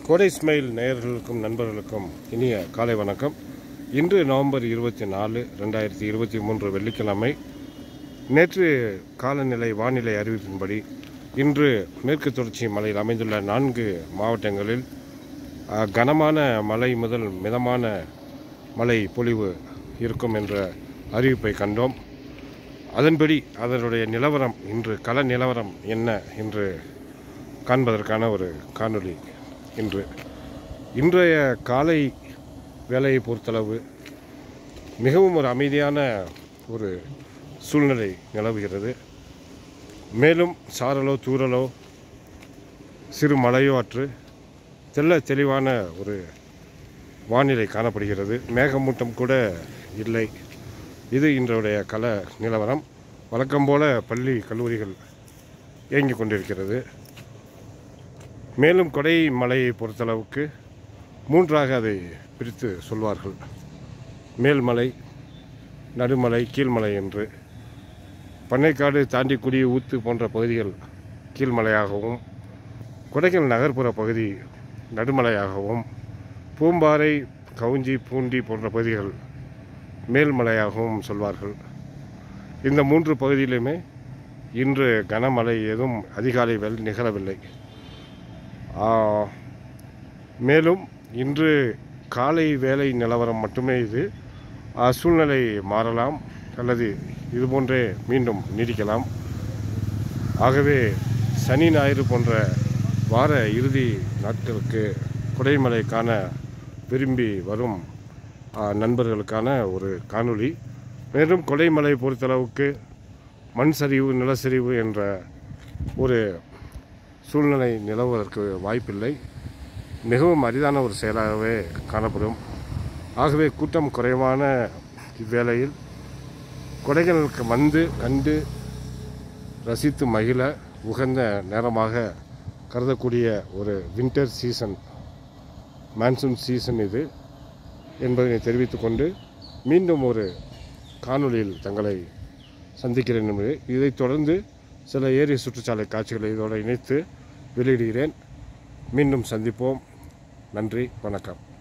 கோடை ஸ்மைல் நேயர்களுக்கும் நண்பர்களுக்கும் இனிய காலை வணக்கம் இன்று நவம்பர் இருபத்தி நாலு ரெண்டாயிரத்தி இருபத்தி மூன்று வெள்ளிக்கிழமை நேற்று காலநிலை வானிலை அறிவிப்பின்படி இன்று மேற்கு தொடர்ச்சி மலையில் அமைந்துள்ள நான்கு மாவட்டங்களில் அஹ், கனமான மழை முதல் மிதமான மழை பொழிவு இருக்கும் என்ற அறிவிப்பை கண்டோம் அதன்படி அதனுடைய நிலவரம் இன்று கள நிலவரம் என்ன என்று காண்பதற்கான ஒரு காணொளி இன்று இன்றைய காலை வேலையை பொறுத்தளவு மிகவும் ஒரு அமைதியான ஒரு சூழ்நிலை நிலவுகிறது மேலும் சாரலோ தூறலோ சிறு மழையோ அற்று தெள்ள தெளிவான ஒரு வானிலை காணப்படுகிறது மேகமூட்டம் கூட இல்லை இது இன்றைய கள நிலவரம் வழக்கம் போல பள்ளி கல்லூரிகள் இயங்கிக் கொண்டிருக்கிறது மேலும் கொடை மலையை பொறுத்தளவுக்கு மூன்றாக அதை பிரித்து சொல்வார்கள் மேல்மலை நடுமலை கீழ்மலை என்று பண்ணைக்காடு தாண்டிக்குடி ஊத்து போன்ற பகுதிகள் கீழ்மலையாகவும் கொடைக்கானல் நகர்ப்புற பகுதி நடுமலையாகவும் பூம்பாறை கவுஞ்சி பூண்டி போன்ற பகுதிகள் மேல்மலையாகவும் சொல்வார்கள் இந்த மூன்று பகுதியிலுமே இன்று கனமழை எதுவும் அதிகாலை வேல் நிகழவில்லை ஆ, மேலும் இன்று காலை வேலை நிலவரம் மட்டுமே இது ஆ, சூழ்நிலை மாறலாம் அல்லது இதுபோன்றே மீண்டும் நீடிக்கலாம் ஆகவே சனி ஞாயிறு போன்ற வார இறுதி நாட்களுக்கு குடைமலை காண விரும்பி வரும் ஆ, நண்பர்களுக்கான ஒரு காணொளி மேலும் கொடைமலை பொறுத்தளவுக்கு மண் சரிவு நிலச்சரிவு என்ற ஒரு சூழ்நிலை நிலவுவதற்கு வாய்ப்பில்லை மிகவும் அரிதான ஒரு செயலாகவே காணப்படும் ஆகவே கூட்டம் குறைவான இவ்வேளையில் கொடைக்கானலுக்கு வந்து கண்டு ரசித்து மகிழ உகந்த நேரமாக கருதக்கூடிய ஒரு வின்டர் சீசன் மான்சூன் சீசன் இது என்பதனை தெரிவித்துக்கொண்டு மீண்டும் ஒரு காணொளியில் தங்களை சந்திக்கிறேன் என்பது இதைத் தொடர்ந்து சில ஏரிய சுற்றுச்சாலை காட்சிகளை இதோடு இணைத்து வெளியிடுகிறேன் மீண்டும் சந்திப்போம் நன்றி வணக்கம்